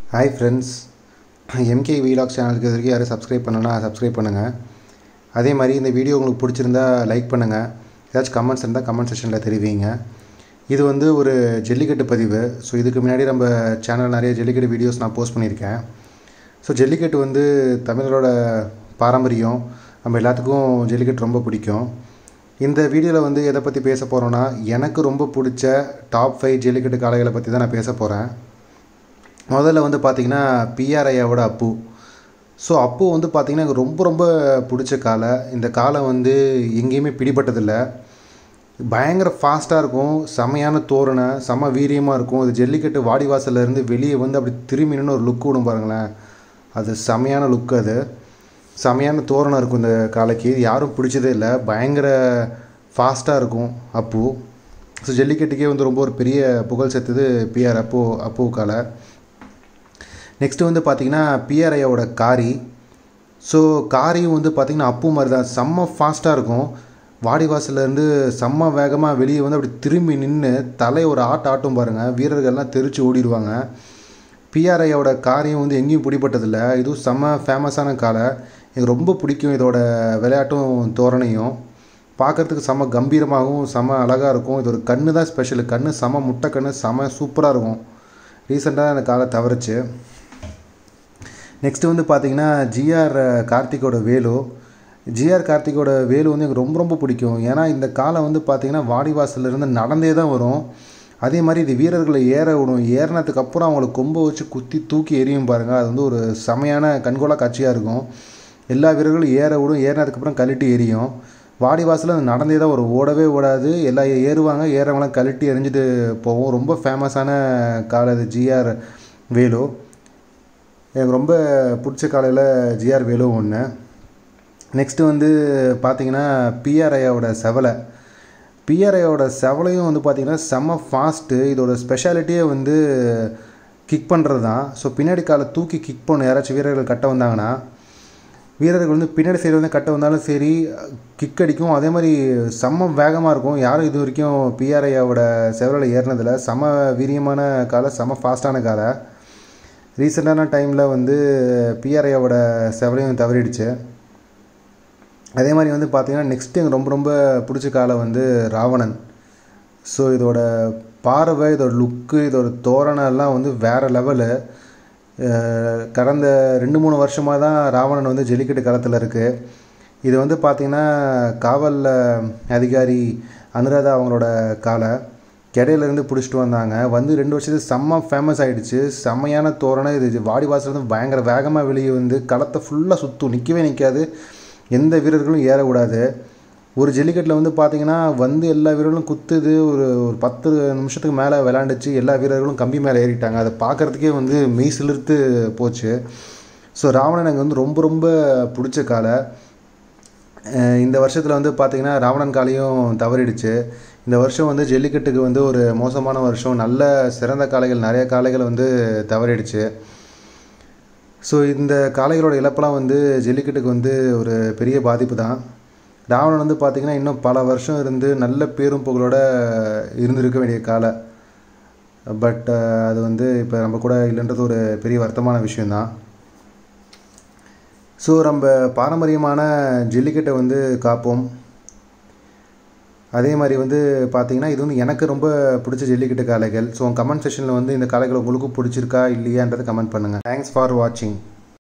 hi friends MK vlog சேனலுக்கு இது வரைக்கும் யாரும் சப்ஸ்கிரைப் பண்ணனா சப்ஸ்கிரைப் பண்ணுங்கள் அதே மாதிரி இந்த வீடியோ உங்களுக்கு பிடிச்சிருந்தா லைக் பண்ணுங்கள் ஏதாச்சும் கமெண்ட்ஸ் இருந்தால் கமெண்ட் செக்ஷனில் தெரிவிங்க இது வந்து ஒரு ஜல்லிக்கட்டு பதிவு ஸோ இதுக்கு முன்னாடி நம்ம சேனல் நிறைய ஜல்லிக்கட்டு வீடியோஸ் நான் போஸ்ட் பண்ணியிருக்கேன் ஸோ ஜல்லிக்கட்டு வந்து தமிழரோட பாரம்பரியம் நம்ம எல்லாத்துக்கும் ஜல்லிக்கட்டு ரொம்ப பிடிக்கும் இந்த வீடியோவில் வந்து எதை பற்றி பேச போகிறோன்னா எனக்கு ரொம்ப பிடிச்ச டாப் ஃபைவ் ஜல்லிக்கட்டு காளைகளை பற்றி தான் நான் பேச போகிறேன் முதல்ல வந்து பார்த்திங்கன்னா பிஆர்ஐயாவோட அப்பு ஸோ அப்பு வந்து பார்த்திங்கன்னா எனக்கு ரொம்ப ரொம்ப பிடிச்ச காலை இந்த காலை வந்து எங்கேயுமே பிடிபட்டதில்லை பயங்கர ஃபாஸ்ட்டாக இருக்கும் செமையான தோரணை செம வீரியமாக இருக்கும் இது ஜல்லிக்கட்டு வாடிவாசல்ல இருந்து வெளியே வந்து அப்படி திரும்பினு ஒரு லுக் விடும் பாருங்களேன் அது செமையான லுக் அது செமையான தோரணம் இருக்கும் இந்த காலைக்கு யாரும் பிடிச்சதே இல்லை பயங்கர ஃபாஸ்ட்டாக இருக்கும் அப்பு ஸோ ஜல்லிக்கட்டுக்கே வந்து ரொம்ப ஒரு பெரிய புகழ் சேர்த்தது பிஆர் அப்பு அப்பு காலை நெக்ஸ்ட்டு வந்து பார்த்திங்கன்னா பிஆர்ஐயோட காரி ஸோ காரியும் வந்து பார்த்திங்கன்னா அப்பு மாதிரி தான் செம்ம ஃபாஸ்ட்டாக இருக்கும் வாடிவாசல்லேருந்து செம்ம வேகமாக வெளியே வந்து அப்படி திரும்பி நின்று தலை ஒரு ஆட்ட ஆட்டும் பாருங்கள் வீரர்கள்லாம் தெரிச்சு ஓடிடுவாங்க பிஆர்ஐயோட காரியம் வந்து எங்கேயும் பிடிப்பட்டதில்லை இதுவும் செம்ம ஃபேமஸான காலை எனக்கு ரொம்ப பிடிக்கும் இதோட விளையாட்டும் தோரணையும் பார்க்குறதுக்கு செம்ம கம்பீரமாகவும் செம்ம அழகாக இருக்கும் இது ஒரு கண்ணு தான் ஸ்பெஷல் கண்ணு செம முட்டை கண்ணு செம சூப்பராக இருக்கும் ரீசெண்டாக அந்த காலை தவறுச்சு நெக்ஸ்ட்டு வந்து பார்த்திங்கன்னா ஜிஆர் கார்த்திகோட வேலு ஜிஆர் கார்த்திகோட வேலு வந்து எனக்கு ரொம்ப ரொம்ப பிடிக்கும் ஏன்னா இந்த காலம் வந்து பார்த்திங்கன்னா வாடிவாசல்லேருந்து நடந்தே தான் வரும் அதே மாதிரி இது வீரர்களை ஏற விடும் ஏறினதுக்கு அப்புறம் அவங்கள கொம்பை வச்சு குத்தி தூக்கி எரியும் பாருங்கள் அது வந்து ஒரு செமையான கண்கோலா காட்சியாக இருக்கும் எல்லா வீரர்களும் ஏற விடும் ஏறினதுக்கப்புறம் கழட்டி எரியும் வாடிவாசலில் அது நடந்தே தான் வரும் ஓடவே ஓடாது எல்லாம் ஏறுவாங்க ஏறவங்களாம் கழட்டி எரிஞ்சிட்டு போவோம் ரொம்ப ஃபேமஸான காலை இது ஜிஆர் வேலு எனக்கு ரொம்ப பிடிச்ச காலையில் ஜிஆர் வேலு ஒன்று நெக்ஸ்ட்டு வந்து பார்த்திங்கன்னா பிஆர்ஐயோட செவலை பிஆர்ஐயோட செவலையும் வந்து பார்த்திங்கன்னா செம்ம ஃபாஸ்ட்டு இதோட ஸ்பெஷாலிட்டியே வந்து கிக் பண்ணுறது தான் ஸோ பின்னாடி காலை தூக்கி கிக் பண்ணும் யாராச்சும் வீரர்கள் கட்ட வந்தாங்கன்னா வீரர்கள் வந்து பின்னாடி சைடு வந்து கட்ட வந்தாலும் சரி கிக் அடிக்கும் அதே மாதிரி செம்ம வேகமாக இருக்கும் யாரும் இது வரைக்கும் பிஆர்ஐயோட செவலில் ஏறினதில்ல செம்ம வீரியமான காலை செம்ம ஃபாஸ்ட்டான காலை ரீசெண்டான டைமில் வந்து பிஆர்ஐயோட செவலையும் தவறிடுச்சு அதே மாதிரி வந்து பார்த்திங்கன்னா நெக்ஸ்ட் எனக்கு ரொம்ப ரொம்ப பிடிச்ச காலை வந்து ராவணன் ஸோ இதோட பார்வை இதோட லுக்கு இதோட தோரணெல்லாம் வந்து வேறு லெவலு கடந்த ரெண்டு மூணு வருஷமாக தான் ராவணன் வந்து ஜல்லிக்கட்டு களத்தில் இருக்குது இது வந்து பார்த்திங்கன்னா காவல் அதிகாரி அனுராதா அவங்களோட காலை கெடையிலேருந்து பிடிச்சிட்டு வந்தாங்க வந்து ரெண்டு வருஷத்துக்கு செம்ம ஃபேமஸ் ஆகிடுச்சு செம்மையான தோரணை இது வாடிவாசல் வந்து பயங்கர வேகமாக வெளியே வந்து களத்தை ஃபுல்லாக சுற்றும் நிற்கவே நிற்காது எந்த வீரர்களும் ஏறக்கூடாது ஒரு ஜல்லிக்கட்டில் வந்து பார்த்திங்கன்னா வந்து எல்லா வீரர்களும் குத்துது ஒரு ஒரு பத்து நிமிஷத்துக்கு மேலே விளாண்டுச்சு எல்லா வீரர்களும் கம்பி மேலே ஏறிட்டாங்க அதை பார்க்குறதுக்கே வந்து மெய் சிலிர்த்து போச்சு ஸோ ராவணன் எனக்கு வந்து ரொம்ப ரொம்ப பிடிச்ச காலை இந்த வருஷத்தில் வந்து பார்த்திங்கன்னா ராவணன் காலையும் தவறிடுச்சு இந்த வருஷம் வந்து ஜல்லிக்கட்டுக்கு வந்து ஒரு மோசமான வருஷம் நல்ல சிறந்த காளைகள் நிறைய காளைகள் வந்து தவறிடுச்சு ஸோ இந்த காளைகளோட இழப்பெல்லாம் வந்து ஜல்லிக்கட்டுக்கு வந்து ஒரு பெரிய பாதிப்பு தான் ராவணன் வந்து பார்த்திங்கன்னா இன்னும் பல வருஷம் இருந்து நல்ல பேரும் புகழோட இருந்திருக்க வேண்டிய காலை பட் அது வந்து இப்போ நம்ம கூட இல்லைன்றது ஒரு பெரிய வருத்தமான விஷயந்தான் ஸோ நம்ம பாரம்பரியமான ஜல்லிக்கட்டை வந்து காப்போம் அதே மாதிரி வந்து பார்த்தீங்கன்னா இது வந்து எனக்கு ரொம்ப பிடிச்ச ஜல்லிக்கட்டு காளைகள் ஸோ கமெண்ட் செஷனில் வந்து இந்த காளைகள் உங்களுக்கு பிடிச்சிருக்கா இல்லையான்றதை கமெண்ட் பண்ணுங்கள் தேங்க்ஸ் ஃபார் வாட்சிங்